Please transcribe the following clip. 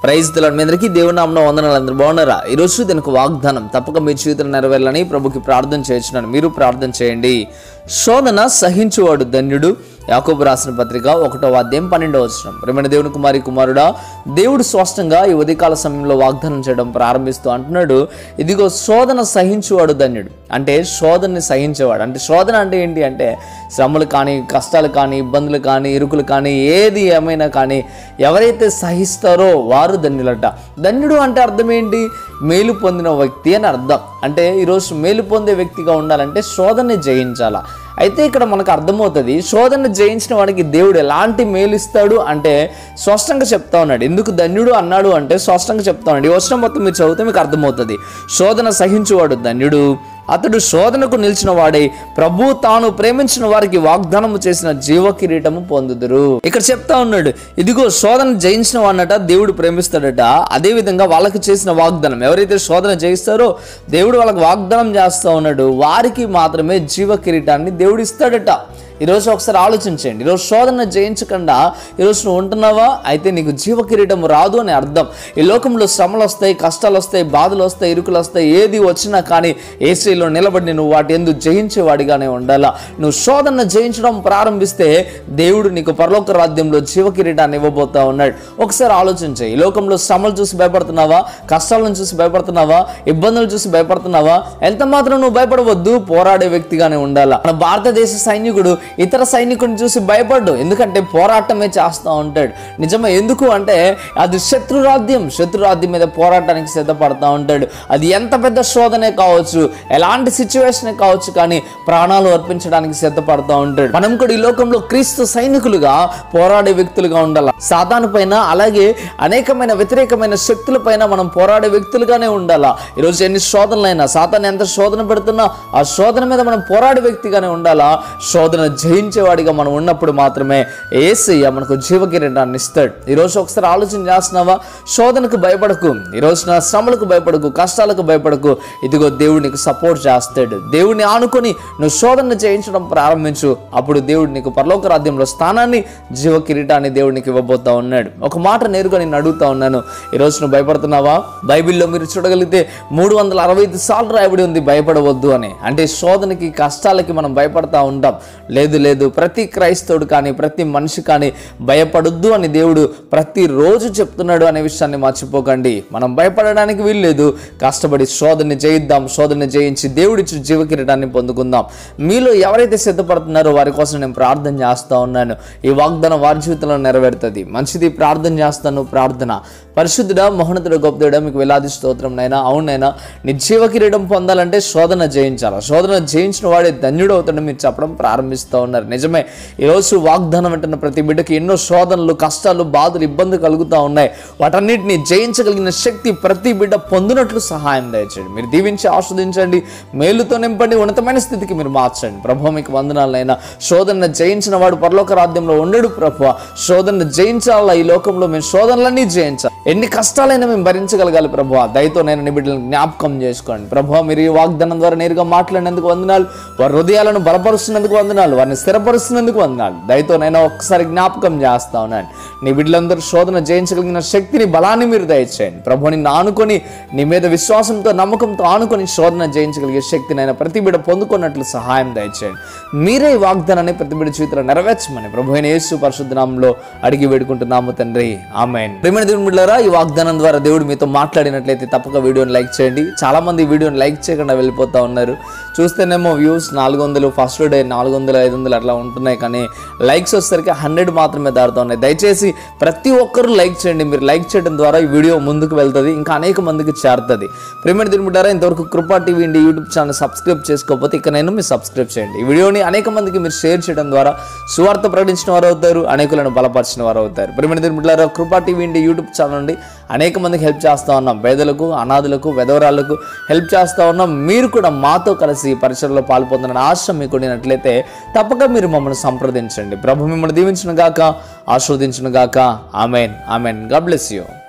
praise తెలండి మీ అందరికీ దేవుని నామన వందనాలు అందరూ బాగున్నారా ఈరోజు దీనికి వాగ్దానం తప్పక మీ జీవితం నెరవేరాలని ప్రభుకి ప్రార్థన చేస్తున్నాను మీరు ప్రార్థన చేయండి శోధన సహించువాడు ధన్యుడు యాకోబు రాసిన పత్రిక ఒకటో అధ్యాయం పన్నెండవ వచనం ప్రేమైన దేవుని కుమారి కుమారుడా దేవుడు స్పష్టంగా ఈ ఉదయకాల సమయంలో వాగ్దానం చేయడం ప్రారంభిస్తూ అంటున్నాడు ఇదిగో శోధన సహించువాడు ధన్యుడు అంటే శోధనని సహించేవాడు అంటే శోధన అంటే ఏంటి అంటే శ్రమలు కానీ కష్టాలు కానీ ఇబ్బందులు కానీ ఇరుకులు కానీ ఏది ఏమైనా కానీ ఎవరైతే సహిస్తారో వారు ధన్యులట ధన్యుడు అంటే అర్థం ఏంటి మేలు పొందిన వ్యక్తి అని అర్థం అంటే ఈరోజు మేలు పొందే వ్యక్తిగా ఉండాలంటే శోధనని జయించాలా అయితే ఇక్కడ మనకు అర్థమవుతుంది శోధన జయించిన వాడికి దేవుడు ఎలాంటి మేలు ఇస్తాడు అంటే స్పష్టంగా చెప్తా ఉన్నాడు ఎందుకు ధన్యుడు అన్నాడు అంటే స్పష్టంగా చెప్తా ఉన్నాడు ఈ వచనం మొత్తం మీరు చదివితే మీకు అర్థమవుతుంది శోధన సహించువాడు ధన్యుడు అతడు శోధనకు నిలిచిన వాడై ప్రభు తాను ప్రేమించిన వారికి వాగ్దానము చేసిన జీవ కిరీటము పొందుదురు ఇక్కడ చెప్తా ఉన్నాడు ఇదిగో శోధన జయించిన వాడినట దేవుడు ప్రేమిస్తాడట అదే విధంగా వాళ్ళకి చేసిన వాగ్దానం ఎవరైతే శోధన జయిస్తారో దేవుడు వాళ్ళకి వాగ్దానం చేస్తా ఉన్నాడు వారికి మాత్రమే జీవ కిరీటాన్ని దేవుడు ఇస్తాడట ఈరోజు ఒకసారి ఆలోచించండి ఈరోజు శోధన జయించకుండా ఈరోజు నువ్వు ఉంటున్నావా అయితే నీకు జీవ కిరీటం రాదు అని అర్థం ఈ లోకంలో శ్రమలు వస్తాయి కష్టాలు వస్తాయి బాధలు వస్తాయి ఇరుకులు వస్తాయి ఏది వచ్చినా కానీ ఏసీలో నిలబడి నువ్వు వాటి ఎందు జయించేవాడిగానే ఉండాలా నువ్వు శోధన జయించడం ప్రారంభిస్తే దేవుడు నీకు పరలోక రాజ్యంలో జీవ కిరీటాన్ని ఇవ్వబోతా ఉన్నాడు ఒకసారి ఆలోచించే ఈ లోకంలో శ్రమలు చూసి భయపడుతున్నావా కష్టాలను చూసి భయపడుతున్నావా ఇబ్బందులు చూసి భయపడుతున్నావా ఎంత మాత్రం నువ్వు భయపడవద్దు పోరాడే వ్యక్తిగానే ఉండాలా మన భారతదేశ సైనికుడు ఇతర సైనికుడిని చూసి భయపడ్డు ఎందుకంటే పోరాటమే చేస్తూ ఉంటాడు నిజమే ఎందుకు అంటే అది శత్రురాధ్యం శత్రురాధ్యం మీద పోరాటానికి సిద్ధపడతా ఉంటాడు అది ఎంత పెద్ద శోధనే కావచ్చు ఎలాంటి సిచ్యువేషన్ కావచ్చు కానీ ప్రాణాలు అర్పించడానికి సిద్ధపడతా ఉంటాడు మనం కూడా ఈ లోకంలో క్రీస్తు సైనికులుగా పోరాడే వ్యక్తులుగా ఉండాలి సాతాను పైన అలాగే అనేకమైన వ్యతిరేకమైన శక్తుల పైన మనం పోరాడే వ్యక్తులుగానే ఉండాలా ఈరోజు ఎన్ని శోధనలైనా సాతాను ఎంత శోధన పెడుతున్నా ఆ శోధన మీద మనం పోరాడే వ్యక్తిగానే ఉండాలా శోధన జయించేవాడిగా మనం ఉన్నప్పుడు మాత్రమే ఏసయ్య మనకు జీవకిరీటాన్ని ఇస్తాడు ఈరోజు ఒకసారి ఆలోచన చేస్తున్నావా శోధనకు భయపడకు ఈరోజు నా శ్రమలకు భయపడకు కష్టాలకు భయపడకు ఇదిగో దేవుడు నీకు సపోర్ట్ చేస్తాడు దేవుడిని ఆనుకొని నువ్వు శోధన జయించడం ప్రారంభించు అప్పుడు దేవుడు నీకు పరలోక రాజ్యంలో స్థానాన్ని జీవ కిరీటాన్ని దేవుడు నీకు ఇవ్వబోతా ఉన్నాడు ఒక మాట నేరుగా నేను అడుగుతా ఉన్నాను ఈరోజు నువ్వు భయపడుతున్నావా బైబిల్లో మీరు చూడగలిగితే మూడు వందల అరవై ఐదు సార్లు రాయబడి ఉంది భయపడవద్దు అని అంటే శోధనకి కష్టాలకి మనం భయపడతా ఉంటాం లేదు లేదు ప్రతి క్రైస్తవుడు కానీ ప్రతి మనిషి కానీ భయపడొద్దు అని దేవుడు ప్రతిరోజు చెప్తున్నాడు అనే విషయాన్ని మర్చిపోకండి మనం భయపడడానికి వీల్లేదు కష్టపడి శోధన జయిద్దాం శోధన జయించి దేవుడిచ్చిన జీవ కిరీటాన్ని పొందుకుందాం మీలో ఎవరైతే సిద్ధపడుతున్నారో వారి కోసం నేను ప్రార్థన చేస్తా ఉన్నాను ఈ వాగ్దానం వారి జీవితంలో నెరవేరుతుంది మంచిది ప్రార్థన చేస్తాను ప్రార్థన పరిశుద్ధుడా మోహనతుడు గొప్పదుడా మీకు వేలాది స్తోత్రం నైనా అవునైనా నీ జీవ కిరీటం పొందాలంటే శోధన జయించాలి శోధన జయించిన వాడే ధన్యుడు అవుతాడని మీరు చెప్పడం ప్రారంభిస్తూ ఉన్నారు నిజమే ఈరోజు వాగ్దానం అంటున్న ప్రతి బిడ్డకి ఎన్నో శోధనలు కష్టాలు బాధలు ఇబ్బందులు కలుగుతూ ఉన్నాయి వాటన్నిటిని జయించగలిగిన శక్తి ప్రతి బిడ్డ పొందినట్లు సహాయం దయచేయండి మీరు దీవించి ఆస్వాదించండి మేలుతో నింపండి ఉన్నతమైన స్థితికి మీరు మార్చండి ప్రభు మీకు వందనాలైనా శోధన జయించిన వాడు పరలోక రాజ్యంలో ఉండడు ప్రభు శోధన జయించాలా ఈ లోకంలో మేము శోధనలన్నీ జయించాలి ఎన్ని కష్టాలైనా మేము భరించగలగాలి ప్రభు దయతో నేను నీ బిడ్డలను జ్ఞాపకం చేసుకోండి ప్రభు మీరు ఈ వాగ్దానం ద్వారా నేరుగా మాట్లాడినందుకు వందనాలు వారి హృదయాలను బలపరుస్తున్నందుకు వందనాలు వారిని స్థిరపరుస్తున్నందుకు వందనాలు దయతో నేను ఒక్కసారి జ్ఞాపకం చేస్తా ఉన్నాను నీ బిడ్డలందరూ శోధన జయించగలిగిన శక్తిని బలాన్ని మీరు దయచేయండి ప్రభు నిన్ను ఆనుకొని నీ మీద విశ్వాసంతో నమ్మకంతో ఆనుకొని శోధన జయించగలిగే శక్తిని అయినా ప్రతి బిడ్డ పొందుకున్నట్లు సహాయం దయచేయండి మీరే ఈ వాగ్దానాన్ని ప్రతి బిడ్డ జీవితంలో నెరవేర్చమని ప్రభు అయిన యేసు పరిశుద్ధ నామంలో అడిగి వేడుకుంటున్నాము తండ్రి ఆమెన్ ప్రేమైన దేవుని బిడ్డలారా ఈ వాగ్దానం ద్వారా దేవుడు మీతో మాట్లాడినట్లయితే తప్పక వీడియోని లైక్ చేయండి చాలా మంది ఈ వీడియోని లైక్ చేయకుండా వెళ్ళిపోతా ఉన్నారు చూస్తేనేమో వ్యూస్ నాలుగు వందలు ఫస్ట్ డే నాలుగు వందలు ఐదు వందలు అట్లా ఉంటున్నాయి కానీ లైక్స్ వచ్చేసరికి హండ్రెడ్ మాత్రమే దాడుతూ ఉన్నాయి దయచేసి ప్రతి ఒక్కరూ లైక్ చేయండి మీరు లైక్ చేయడం ద్వారా ఈ వీడియో ముందుకు వెళ్తుంది ఇంకా అనేక మందికి చేరుతుంది ప్రేమ తిరుగుతారా ఇంతవరకు కృపా టీవీ ఇండి యూట్యూబ్ ఛానల్ సబ్స్క్రైబ్ చేసుకోకపోతే ఇక నేను మీరు సబ్స్క్రైబ్ చేయండి ఈ వీడియోని అనేక మందికి మీరు షేర్ చేయడం ద్వారా సువార్త ప్రకటించిన వారు అవుతారు అనేకులను బలపరిచిన వారు అవుతారు ప్రేమ తిరుగుతారా కృపా టీవీ ఇండి యూట్యూబ్ ఛానల్ నుండి అనేక మందికి హెల్ప్ చేస్తూ ఉన్నాం పేదలకు అనాథులకు వెధవరాలకు హెల్ప్ చేస్తూ ఉన్నాం మీరు కూడా మాతో కలిసి ఈ పరిచయలో పాల్పొందిన ఆశ మీకు ఉండినట్లయితే తప్పక మీరు మమ్మల్ని సంప్రదించండి ప్రభు మిమ్మల్ని దీవించిన గాక ఆస్వాదించిన గాక amen amen God bless you